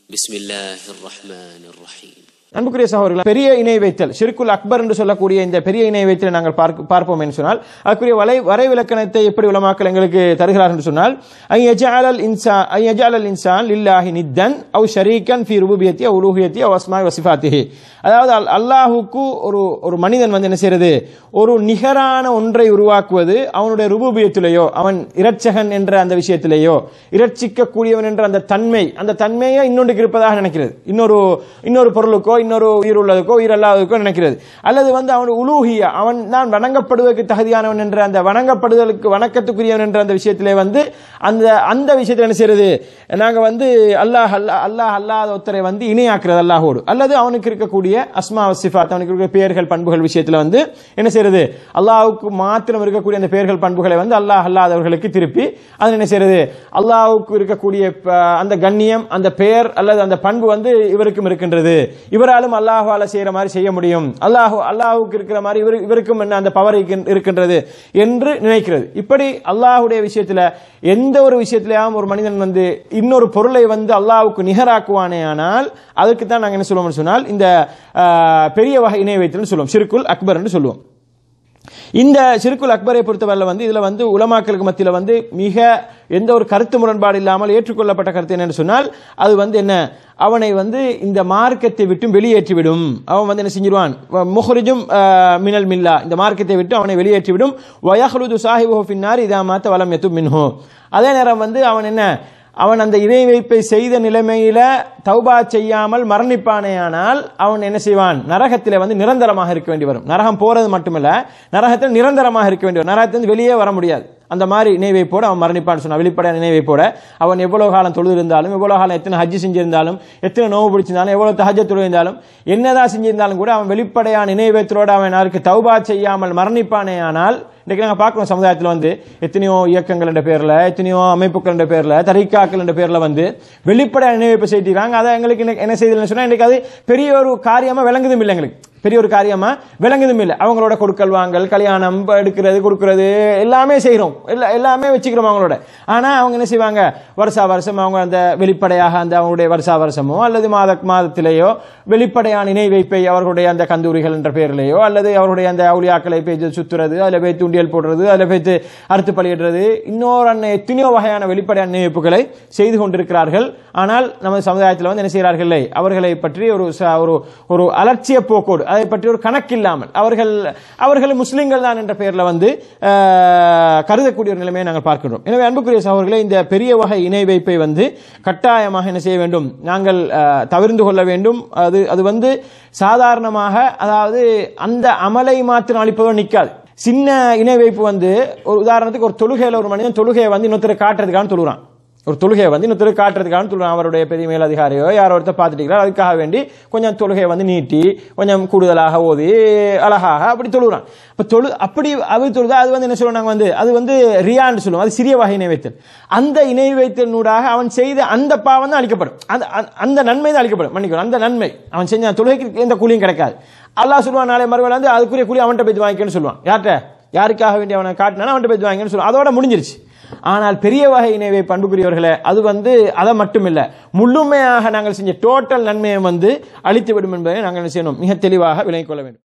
بسم الله الرحمن الرحيم அன்புக்குரிய சகோதரர்கள் பெரிய இணை வைத்தல் ஷிர்குல் அக்பர் என்று சொல்லக்கூடிய இந்த பெரிய இணை வைத்தலை நாங்கள் பார்க்க- பார்ப்போம் என்று சொன்னால் அதுக்குரிய வலை வரைவிலக்கணத்தை எப்படி உலமாக்கள் எங்களுக்கு தருகிறார் என்று சொன்னால் ஐ யஜஅலல் இன்சான் ஐ யஜஅலல் இன்சான் லில்லாஹி நித்தன் அவ் ஷரீக்கன் ஃபி ருபூபியத்தி அவ் உலூஹியத்தி அவ் அஸ்மாய் வசிஃபாத்திஹி அதாவது அல்- அல்லாஹுக்கு ஒரு ஒரு மனிதன் வந்து என்ன செய்யறது ஒரு நிகரான ஒன்றை உருவாக்குவது அவனுடைய ருபூபியத்திலேயோ அவன் இரட்சகன் என்ற அந்த விஷயத்திலேயோ இரட்சிக்கக்கூடியவன் என்ற அந்த தன்மை அந்த தன்மையை இன்னொன்றுக்கு இருப்பதாக நினைக்கிறது இன்னொரு இன்னொரு பொருளுக்கோ இன்னொரு உயிர் உள்ளதுக்கோ உயிர் அல்லாததுக்கோ நினைக்கிறது அல்லது வந்து அவன் உலூகிய அவன் தான் வணங்கப்படுவதற்கு தகுதியானவன் என்ற அந்த வணங்கப்படுதலுக்கு வணக்கத்துக்குரியவன் என்ற அந்த விஷயத்திலே வந்து அந்த அந்த விஷயத்தில் என்ன செய்யறது நாங்க வந்து அல்லாஹ் அல்லாஹ் அல்லாஹ் அல்லாத ஒருத்தரை வந்து இணையாக்குறது அல்லாஹோடு அல்லது அவனுக்கு இருக்கக்கூடிய அஸ்மா சிஃபாத் அவனுக்கு இருக்கிற பெயர்கள் பண்புகள் விஷயத்துல வந்து என்ன செய்யறது அல்லாஹ்வுக்கு மாத்திரம் இருக்கக்கூடிய அந்த பெயர்கள் பண்புகளை வந்து அல்லாஹ் அல்லாதவர்களுக்கு திருப்பி அது என்ன செய்யறது அல்லாஹ்வுக்கு இருக்கக்கூடிய ப- அந்த கண்ணியம் அந்த பெயர் அல்லது அந்த பண்பு வந்து இவருக்கும் இருக்கின்றது இவராலும் அல்லாஹ்வால செய்யற மாதிரி செய்ய முடியும் அல்லாஹ் அல்லாஹ்வுக்கு இருக்கிற மாதிரி இவரு இவருக்கும் என்ன அந்த பவர் இருக்கின்றது என்று நினைக்கிறது இப்படி அல்லாஹ்வுடைய விஷயத்துல எந்த ஒரு விஷயத்திலேயாவும் ஒரு மனிதன் வந்து இன்னொரு பொருளை வந்து அல்லாஹ்வுக்கு நிகராக்குவானே ஆனால் அதுக்கு தான் நாங்க என்ன சொல்லுவோம்னு சொன்னால் இந்த ஆஹ், பெரிய வகை இணை வைத்தல்னு சொல்லுவோம் சிறுக்குல் அக்பர் என்று சொல்லுவோம் இந்த சிறுக்குல் அக்பரை பொறுத்தவரையில் வந்து இதுல வந்து உலமாக்களுக்கு மத்தியில் வந்து மிக எந்த ஒரு கருத்து முரண்பாடு இல்லாமல் ஏற்றுக்கொள்ளப்பட்ட கருத்து என்னன்னு சொன்னால் அது வந்து என்ன அவனை வந்து இந்த மார்க்கத்தை விட்டு வெளியேற்றிவிடும் அவன் வந்து என்ன செஞ்சிருவான் முஹரிஜும் மினல் மில்லா இந்த மார்க்கத்தை விட்டு அவனை வெளியேற்றிவிடும் வயஹ்லுது சாஹிபு ஃபின்னார் இதா மாத்த வலம் எத்து மின்ஹோ அதே நேரம் வந்து அவன் என்ன அவன் அந்த இணை வைப்பை செய்த நிலைமையில தௌபா செய்யாமல் மரணிப்பானேயானால் அவன் என்ன செய்வான் நரகத்திலே வந்து நிரந்தரமாக இருக்க வேண்டி வரும் நரகம் போறது மட்டுமல்ல நரகத்தில் நிரந்தரமாக இருக்க வேண்டி வரும் நரகத்திலிருந்து வெளியே வர முடியாது அந்த மாதிரி இணை வைப்போடு அவன் மரணிப்பான்னு சொன்னான் வெளிப்படையான இணை வைப்போட அவன் எவ்வளவு காலம் தொழுது இருந்தாலும் எவ்வளவு காலம் எத்தனை ஹஜ்ஜி செஞ்சிருந்தாலும் எத்தனை நோவு பிடிச்சிருந்தாலும் எவ்வளவு தஹஜ தொழுதிருந்தாலும் என்னதான் செஞ்சிருந்தாலும் கூட அவன் வெளிப்படையான இணை வைத்தலோடு அவன் யாருக்கு தௌபா செய்யாமல் மரணிப்பானே ஆனால் இன்றைக்கு நாங்கள் பார்க்குறோம் சமுதாயத்தில் வந்து எத்தனையோ இயக்கங்கள் என்ற பேரில் எத்தனையோ அமைப்புகள் என்ற பேரில் தரிக்காக்கள் என்ற பேரில் வந்து வெளிப்படையான நினைவைப்பு செய்திருக்காங்க அதை எங்களுக்கு இன்னைக்கு என்ன செய்ததுன்னு சொன்னால் இன்றைக்கு அது பெரிய ஒரு காரியமாக விளங்குதும் இல்லை எங்களுக்கு பெரிய ஒரு காரியமா விளங்குதும் இல்லை அவங்களோட கொடுக்கல் வாங்கல் கல்யாணம் ப- எடுக்கிறது கொடுக்கிறது எல்லாமே செய்கிறோம் எல்லா எல்லாமே வச்சுக்கிறோம் அவங்களோட ஆனால் அவங்க என்ன செய்வாங்க வருஷா வருஷம் அவங்க அந்த வெளிப்படையாக அந்த அவங்களுடைய வருஷா வருஷமோ அல்லது மாத மாதத்திலேயோ வெளிப்படையான இணை வைப்பை அவர்களுடைய அந்த கந்தூரிகள் என்ற பெயரிலேயோ அல்லது அவருடைய அந்த அவுளியாக்களை பேச்சு சுத்துறது அதில் போய் தூண்டியல் போடுறது அதில் போய்த்து அறுத்து பலியிடுறது இன்னொரு அன்ன எத்தனையோ வகையான வெளிப்படையான நினைவுப்புகளை செய்து கொண்டிருக்கிறார்கள் ஆனால் நமது சமுதாயத்தில் வந்து என்ன செய்கிறார்கள் இல்லை அவர்களை பற்றி ஒரு ச- ஒரு ஒரு அலட்சிய போக்கோடு அதை பற்றி ஒரு கணக்கில்லாமல் அவர்கள் அவர்கள் முஸ்லிம்கள் தான் என்ற பெயரில் வந்து ஆஹ், கருதக்கூடிய ஒரு நிலைமையை நாங்கள் பார்க்கிறோம் எனவே அன்புக்குரிய சகோதரர்களே இந்த பெரிய வகை இணை வைப்பை வந்து கட்டாயமாக என்ன செய்ய வேண்டும் நாங்கள் ஆஹ், தவிர்ந்து கொள்ள வேண்டும் அது அது வந்து சாதாரணமாக அதாவது அந்த அமலை மாத்திரம் அளிப்பதோ நிற்காது சின்ன இணை வைப்பு வந்து ஒரு உதாரணத்துக்கு ஒரு தொழுகையில் ஒரு மனிதன் தொழுகையை வந்து இன்னொருத்தர் காட்டுறதுக்கான தொழுகிறான் ஒரு தொழுகையை வந்து இன்னொருத்தர் காட்டுறதுக்கான தொழுகிறான் அவருடைய பெரிய மேலதிகாரியோ யாரோ ஒருத்தர் பார்த்துட்டு அதுக்காக வேண்டி கொஞ்சம் தொழுகையை வந்து நீட்டி கொஞ்சம் கூடுதலாக ஓதி அழகாக அப்படி தொழுகிறான் இப்போ தொழு அப்படி அது தொழுதா அது வந்து என்ன சொல்லுவாங்க வந்து அது வந்து ரியான்னு சொல்லுவோம் அது சிறிய வகை இணை வைத்தல் அந்த இணை வைத்தலினூடாக அவன் செய்த அந்த பாவம் தான் அளிக்கப்படும் அந்த அந்த- அந்த நன்மை தான் அளிக்கப்படும் மன்னிக்கணும் அந்த நன்மை அவன் செஞ்ச தொழுகைக்கு எந்த கூலியும் கிடைக்காது அல்லாஹ் சொல்லுவான் நாளை மறுவேளை வந்து அதுக்குரிய கூலி அவன்கிட்ட போய் வாங்கிக்கன்னு சொல்லுவான் யார்கிட்ட யாருக்காக வேண்டி அவனை காட்டினாலும் அவன்கிட்ட போய் வாங்கிக்கன்னு சொல்லுவான் அதோட முடிஞ்சிருச்சு ஆனால் பெரிய வகை இணைவை பண்புக்குரியவர்களே அது வந்து அதை மட்டுமில்லை முழுமையாக நாங்கள் செஞ்ச டோட்டல் நன்மையை வந்து அழித்து விடும் என்பதை நாங்கள் என்ன செய்யணும் மிக தெளிவாக விளங்கிக் கொள்ள வேண்டும்